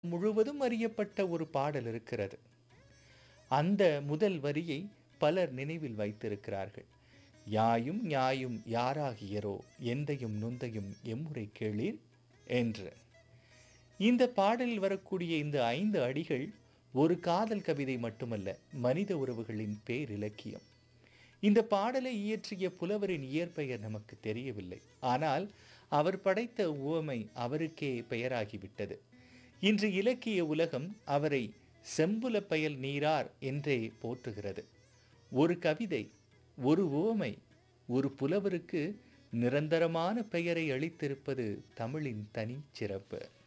முழுவதும் அறியப்பட்ட ஒரு பாடல் இருக்கிறது அந்த முதல் வரியை பலர் நினைவில் வைத்திருக்கிறார்கள் யாயும் ஞாயும் யாராகியரோ எந்தையும் நுந்தையும் எம்முறை கேளீர் என்று இந்த பாடலில் வரக்கூடிய இந்த ஐந்து அடிகள் ஒரு காதல் கவிதை மட்டுமல்ல மனித உறவுகளின் பேரிலக்கியம் இந்த பாடலை இயற்றிய புலவரின் இயற்பெயர் நமக்கு தெரியவில்லை ஆனால் அவர் படைத்த உவமை அவருக்கே பெயராகிவிட்டது இன்று இலக்கிய உலகம் அவரை செம்புல பயல் நீரார் என்றே போற்றுகிறது ஒரு கவிதை ஒரு உவமை ஒரு புலவருக்கு நிரந்தரமான பெயரை அளித்திருப்பது தமிழின் தனி சிறப்பு